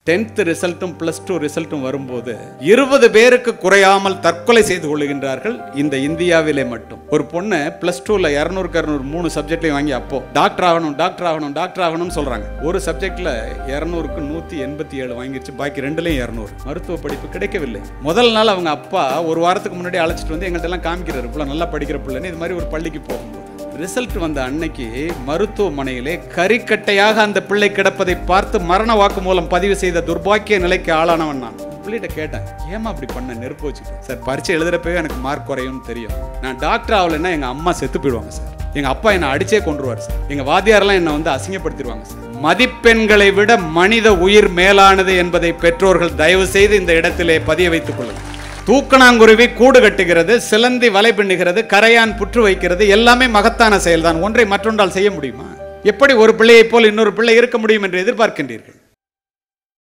tenth ரிசல்ட்டும் plus two ரிசல்ட்டும் வரும்போது இருபது பேருக்கு குறையாமல் தற்கொலை செய்து கொள்ளுகின்றார்கள் இந்த இந்தியாவிலே மட்டும் ஒரு பொண்ணு பிளஸ் டூல இரநூறுக்கு இரநூறு மூணு சப்ஜெக்ட்லையும் வாங்கி அப்போ டாக்டர் ஆகணும் டாக்டர் ஆகணும் டாக்டர் ஆகணும்னு சொல்றாங்க ஒரு சப்ஜெக்ட்ல இரநூறுக்கு நூத்தி எண்பத்தி ஏழு வாங்கிருச்சு பாக்கி ரெண்டுலயும் இரநூறு மருத்துவ படிப்பு கிடைக்கவில்லை முதல் நாள் அவங்க அப்பா ஒரு வாரத்துக்கு முன்னாடி அழைச்சிட்டு வந்து எங்கள்கிட்ட எல்லாம் காமிக்கிறாரு பிள்ளை நல்லா படிக்கிற பிள்ளைன்னு இது மாதிரி ஒரு பள்ளிக்கு போகும்போது ரிசல்ட் வந்த அன்னைக்கு மருத்துவமனையிலே கரிக்கட்டையாக அந்த பிள்ளை கிடப்பதை பார்த்து மரண வாக்குமூலம் பதிவு செய்த துர்பாக்கிய நிலைக்கு ஆளானவன் நான் பிள்ளைகிட்ட கேட்டேன் ஏமா அப்படி பண்ண நெருப்பு வச்சுட்டு சார் பரீட்சை எழுதுறப்பவே எனக்கு மார்க் குறையும்னு தெரியும் நான் டாக்டர் ஆகலைன்னா எங்க அம்மா செத்து போயிடுவாங்க சார் எங்க அப்பா என்னை அடிச்சே கொண்டுருவார் சார் எங்க வாத்தியாரெல்லாம் என்னை வந்து அசிங்கப்படுத்திடுவாங்க சார் மதிப்பெண்களை விட மனித உயிர் மேலானது என்பதை பெற்றோர்கள் தயவு செய்து இந்த இடத்திலே பதிய வைத்துக் கொள்ளுங்கள் தூக்கணாங்குருவி கூடு கட்டுகிறது சிலந்தி வலை பின்னுகிறது கரையான் புற்று வைக்கிறது எல்லாமே மகத்தான செயல்தான் ஒன்றை மற்றொன்றால் செய்ய முடியுமா எப்படி ஒரு பிள்ளையைப் போல் இன்னொரு பிள்ளை இருக்க முடியும் என்று எதிர்பார்க்கின்றீர்கள்